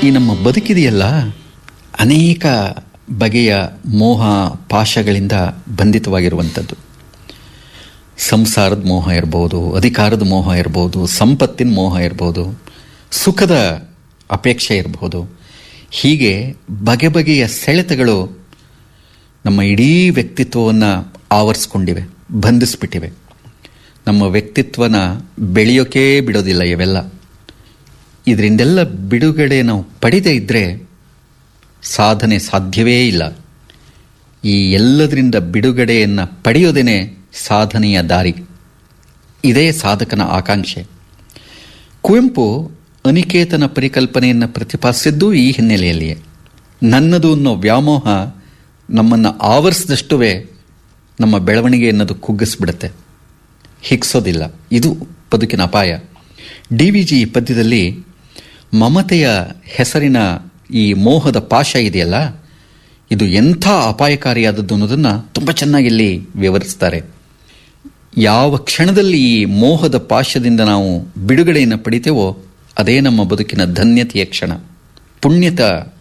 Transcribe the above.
ಈ ನಮ್ಮ ಬದುಕಿದೆಯಲ್ಲ ಅನೇಕ ಬಗೆಯ ಮೋಹ ಪಾಶಗಳಿಂದ ಬಂಧಿತವಾಗಿರುವಂಥದ್ದು ಸಂಸಾರದ ಮೋಹ ಇರ್ಬೋದು ಅಧಿಕಾರದ ಮೋಹ ಇರ್ಬೋದು ಸಂಪತ್ತಿನ ಮೋಹ ಇರ್ಬೋದು ಸುಖದ ಅಪೇಕ್ಷೆ ಇರಬಹುದು ಹೀಗೆ ಬಗೆ ಬಗೆಯ ಸೆಳೆತಗಳು ನಮ್ಮ ಇಡೀ ವ್ಯಕ್ತಿತ್ವವನ್ನು ಆವರಿಸ್ಕೊಂಡಿವೆ ಬಂಧಿಸ್ಬಿಟ್ಟಿವೆ ನಮ್ಮ ವ್ಯಕ್ತಿತ್ವನ ಬೆಳೆಯೋಕೆ ಬಿಡೋದಿಲ್ಲ ಇವೆಲ್ಲ ಇದರಿಂದೆಲ್ಲ ಬಿಡುಗಡೆ ನಾವು ಪಡೆದೇ ಇದ್ದರೆ ಸಾಧನೆ ಸಾಧ್ಯವೇ ಇಲ್ಲ ಈ ಎಲ್ಲದರಿಂದ ಬಿಡುಗಡೆಯನ್ನು ಪಡೆಯೋದೇನೆ ಸಾಧನೆಯ ದಾರಿ ಇದೇ ಸಾಧಕನ ಆಕಾಂಕ್ಷೆ ಕುವೆಂಪು ಅನಿಕೇತನ ಪರಿಕಲ್ಪನೆಯನ್ನು ಪ್ರತಿಪಾದಿಸಿದ್ದು ಈ ಹಿನ್ನೆಲೆಯಲ್ಲಿಯೇ ನನ್ನದು ಅನ್ನೋ ವ್ಯಾಮೋಹ ನಮ್ಮನ್ನು ಆವರಿಸಿದಷ್ಟುವೇ ನಮ್ಮ ಬೆಳವಣಿಗೆ ಅನ್ನೋದು ಕುಗ್ಗಿಸ್ಬಿಡುತ್ತೆ ಹಿಗ್ಸೋದಿಲ್ಲ ಇದು ಬದುಕಿನ ಅಪಾಯ ಡಿ ವಿ ಜಿ ಪದ್ಯದಲ್ಲಿ ಮಮತೆಯ ಹೆಸರಿನ ಈ ಮೋಹದ ಪಾಶ ಇದೆಯಲ್ಲ ಇದು ಎಂಥ ಅಪಾಯಕಾರಿಯಾದದ್ದು ಅನ್ನೋದನ್ನು ತುಂಬ ಚೆನ್ನಾಗಿ ಇಲ್ಲಿ ವಿವರಿಸ್ತಾರೆ ಯಾವ ಕ್ಷಣದಲ್ಲಿ ಈ ಮೋಹದ ಪಾಶದಿಂದ ನಾವು ಬಿಡುಗಡೆಯನ್ನು ಪಡಿತೇವೋ ಅದೇ ನಮ್ಮ ಬದುಕಿನ ಧನ್ಯತೆಯ ಕ್ಷಣ ಪುಣ್ಯತ